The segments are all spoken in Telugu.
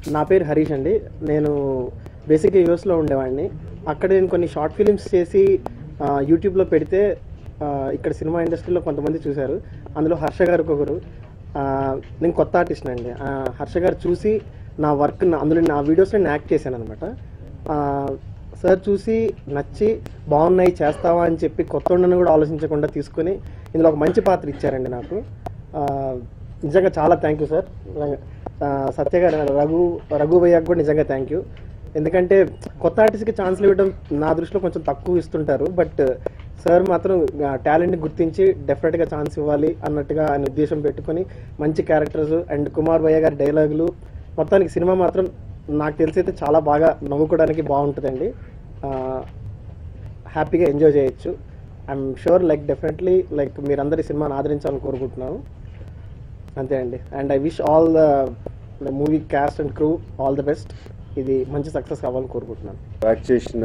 నా పేరు హరీష్ అండి నేను బేసిక్గా యూఎస్లో ఉండేవాడిని అక్కడ నేను కొన్ని షార్ట్ ఫిలిమ్స్ చేసి ఆ, యూట్యూబ్లో పెడితే ఆ, ఇక్కడ సినిమా ఇండస్ట్రీలో కొంతమంది చూశారు అందులో హర్ష గారు ఒకరు ఆ, నేను కొత్త ఆర్టిస్ట్ అండి ఆ, హర్ష గారు చూసి నా వర్క్ అందులో నా వీడియోస్లో నేను యాక్ట్ చేశాను అనమాట సార్ చూసి నచ్చి బాగున్నాయి చేస్తావా అని చెప్పి కొత్త ఉండని కూడా ఆలోచించకుండా తీసుకొని ఇందులో ఒక మంచి పాత్ర ఇచ్చారండి నాకు ఆ, నిజంగా చాలా థ్యాంక్ యూ సార్ ఆ, సత్య గారు రఘు రఘు భయ్యకు కూడా నిజంగా థ్యాంక్ యూ ఎందుకంటే కొత్త ఆర్టిస్ట్కి ఛాన్స్లు ఇవ్వడం నా దృష్టిలో కొంచెం తక్కువ ఇస్తుంటారు బట్ సార్ మాత్రం టాలెంట్ని గుర్తించి డెఫినెట్గా ఛాన్స్ ఇవ్వాలి అన్నట్టుగా ఆయన ఉద్దేశం పెట్టుకొని మంచి క్యారెక్టర్స్ అండ్ కుమార్ భయ్య గారి డైలాగులు మొత్తానికి సినిమా మాత్రం నాకు తెలిసి అయితే చాలా బాగా నవ్వుకోవడానికి బాగుంటుందండి ఆ, హ్యాపీగా ఎంజాయ్ చేయొచ్చు I'm sure like definitely like మీరందరి సినిమాని ఆదరించాలని కోరుకుంటున్నాను అంతే అండి and I wish all the movie cast and crew all the best ఇది మంచి సక్సెస్ కావాలని కోరుకుంటున్నాను యాక్ట్ చేసిన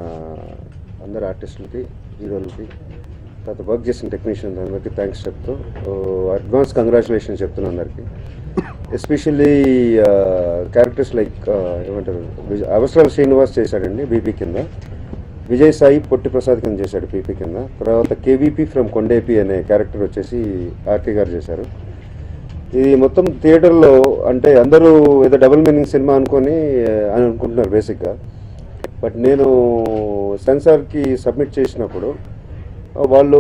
అందరు ఆర్టిస్టులకి హీరోలకి తర్వాత వర్క్ చేసిన టెక్నీషియన్స్ అందరికీ థ్యాంక్స్ చెప్తూ అడ్వాన్స్ కంగ్రాచులేషన్ చెప్తున్నాను అందరికీ ఎస్పెషల్లీ క్యారెక్టర్స్ లైక్ ఏమంటారు విజ- అవసరాల శ్రీనివాస్ చేశాడండి బీపీ కింద విజయ్ సాయి పొట్టి ప్రసాద్ కింద చేశాడు పీపీ కింద తర్వాత కేవీపీ ఫ్రమ్ కొండేపి అనే క్యారెక్టర్ వచ్చేసి ఆర్కే గారు చేశారు ఇది మొత్తం థియేటర్లో అంటే అందరూ ఏదో డబుల్ మీనింగ్ సినిమా అనుకొని ఆ, అని అనుకుంటున్నారు బేసిక్గా బట్ నేను సెన్సార్కి సబ్మిట్ చేసినప్పుడు ఆ, వాళ్ళు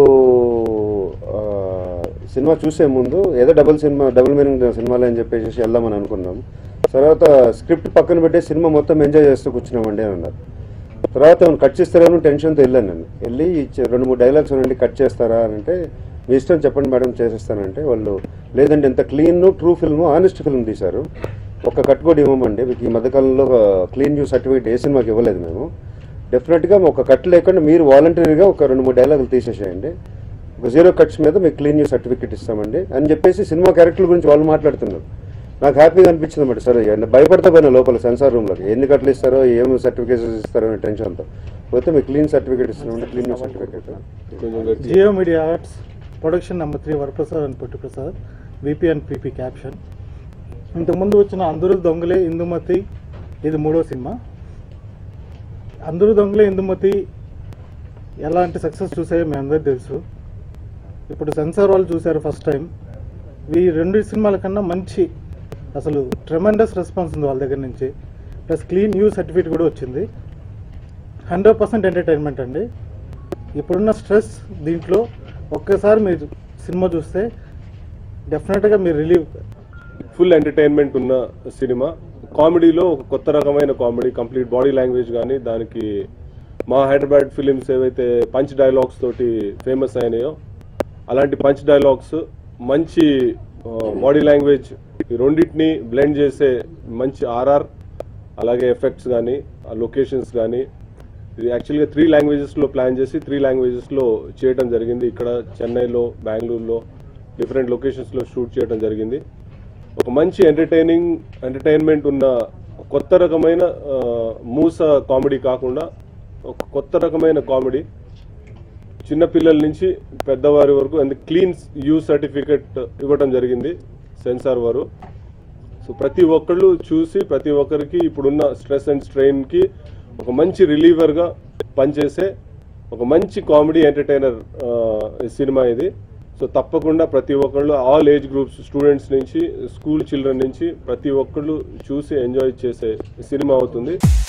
ఆ, సినిమా చూసే ముందు ఏదో డబుల్ సినిమా డబుల్ మీనింగ్ సినిమాలే అని చెప్పేసి వెళ్దామని అనుకున్నాం తర్వాత స్క్రిప్ట్ పక్కన పెట్టే సినిమా మొత్తం ఎంజాయ్ చేస్తూ కూర్చున్నామండి అని అన్నారు తర్వాత ఏమైనా కట్ చేస్తారేమో టెన్షన్తో వెళ్ళాను నేను వెళ్ళి ఇచ్చే- రెండు మూడు డైలాగ్స్ ఉండండి కట్ చేస్తారా అని అంటే మీ ఇష్టం చెప్పండి మేడం చేసేస్తానంటే వాళ్ళు లేదంటే ఎంత clean true film honest film తీశారు ఒక కట్ కూడా ఇవ్వమండి మీకు ఈ మధ్యకాలంలో క్లీన్ న్యూ సర్టిఫికేట్ ఏ సినిమాకి ఇవ్వలేదు మేము డెఫినెట్గా ఒక కట్ లేకుండా మీరు వాలంటరీగా ఒక రెండు మూడు డైలాగులు తీసేసేయండి ఒక జీరో కట్స్ మీద మీకు క్లీన్ న్యూ సర్టిఫికేట్ ఇస్తామండి అని చెప్పేసి సినిమా క్యారెక్టర్ గురించి వాళ్ళు మాట్లాడుతున్నారు నాకు హ్యాపీగా అనిపించింది అన్నమాట సరే ఇక పడిపోతా పోయినా లోపల సెన్సార్ రూమ్లోకి ఎన్ని కట్లు ఇస్తారో ఏం సర్టిఫికేట్స్ ఇస్తారో అనే టెన్షన్తో పోతే మీకు క్లీన్ సర్టిఫికేట్ ఇస్తున్నామంటే clean new certificate Jio media arts production number three Varaprasad and Potti Prasad VP and PP caption ఇంతకుముందు వచ్చిన అందరూ దొంగలే ఇందుమతి ఇది మూడో సినిమా అందరూ దొంగలే ఇందుమతి ఎలాంటి సక్సెస్ చూసాయో మీ అందరికీ తెలుసు ఇప్పుడు సెన్సార్ వాళ్ళు చూశారు ఫస్ట్ టైం ఈ రెండు సినిమాల కన్నా మంచి అసలు ట్రెమెండస్ రెస్పాన్స్ ఉంది వాళ్ళ దగ్గర నుంచి ప్లస్ క్లీన్ యూ సర్టిఫికేట్ కూడా వచ్చింది హండ్రెడ్ పర్సెంట్ ఎంటర్టైన్మెంట్ అండి ఇప్పుడున్న స్ట్రెస్ దీంట్లో ఒక్కసారి మీరు సినిమా చూస్తే డెఫినెట్గా మీరు రిలీవ్ ఫుల్ ఎంటర్టైన్మెంట్ ఉన్న సినిమా కామెడీలో ఒక కొత్త రకమైన కామెడీ కంప్లీట్ బాడీ లాంగ్వేజ్ కానీ దానికి మా హైదరాబాద్ ఫిలిమ్స్ ఏవైతే పంచ్ డైలాగ్స్ తోటి ఫేమస్ అయినాయో అలాంటి పంచ్ డైలాగ్స్ మంచి బాడీ లాంగ్వేజ్ ఈ రెండింటిని బ్లెండ్ చేసే మంచి ఆర్ఆర్ అలాగే ఎఫెక్ట్స్ కానీ ఆ లొకేషన్స్ కానీ ఇది యాక్చువల్గా త్రీ లాంగ్వేజెస్లో ప్లాన్ చేసి త్రీ లాంగ్వేజెస్లో చేయడం జరిగింది ఇక్కడ చెన్నైలో బెంగళూరులో డిఫరెంట్ లొకేషన్స్లో షూట్ చేయడం జరిగింది ఒక మంచి ఎంటర్టైనింగ్ ఎంటర్టైన్మెంట్ ఉన్న కొత్త రకమైన ఆ, మూస కామెడీ కాకుండా ఒక కొత్త రకమైన కామెడీ చిన్నపిల్లల నుంచి పెద్దవారి వరకు అండ్ క్లీన్ యూ సర్టిఫికెట్ ఇవ్వడం జరిగింది సెన్సార్ వారు సో ప్రతి ఒక్కళ్ళు చూసి ప్రతి ఒక్కరికి ఇప్పుడున్న స్ట్రెస్ అండ్ స్ట్రెయిన్కి ఒక మంచి రిలీవర్గా పనిచేసే ఒక మంచి కామెడీ ఎంటర్టైనర్ సినిమా ఇది సో తప్పకుండా ప్రతి ఒక్కళ్ళు ఆల్ ఏజ్ గ్రూప్స్ స్టూడెంట్స్ నుంచి స్కూల్ చిల్డ్రన్ నుంచి ప్రతి ఒక్కళ్ళు చూసి ఎంజాయ్ చేసే సినిమా అవుతుంది